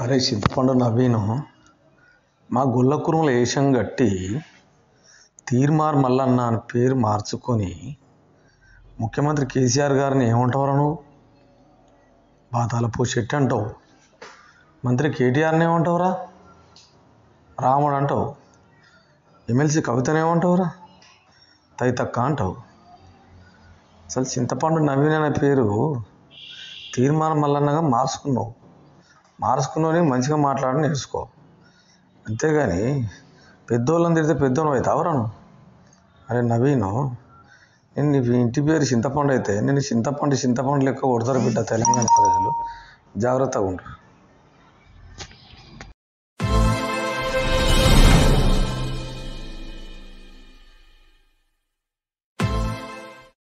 అరే చింతపండు నవీను మా గుల్లకురుముల వేషం కట్టి తీర్మార్ మల్లన్న అని పేరు మార్చుకొని ముఖ్యమంత్రి కేసీఆర్ గారిని ఏమంటావురా నువ్వు బాతాల పోషెట్టి అంటావు మంత్రి కేటీఆర్ని ఏమంటావురా రాముడు అంటావు ఎమ్మెల్సీ కవితను ఏమంటావురా తైతక్క అంటావు అసలు చింతపండు నవీన్ అనే పేరు తీర్మానం మల్లన్నగా మార్చుకున్నావు మార్చుకున్నని మంచిగా మాట్లాడి నేర్చుకో అంతేగాని పెద్దోళ్ళని తిడితే పెద్దోళ్ళు అవుతావరా నువ్వు అరే నవీను నేను నీ ఇంటి పేరు చింతపండు అయితే నేను చింతపండు చింతపండు లెక్క కొడతారు బిడ్డ తెలంగాణ ప్రజలు జాగ్రత్తగా ఉండు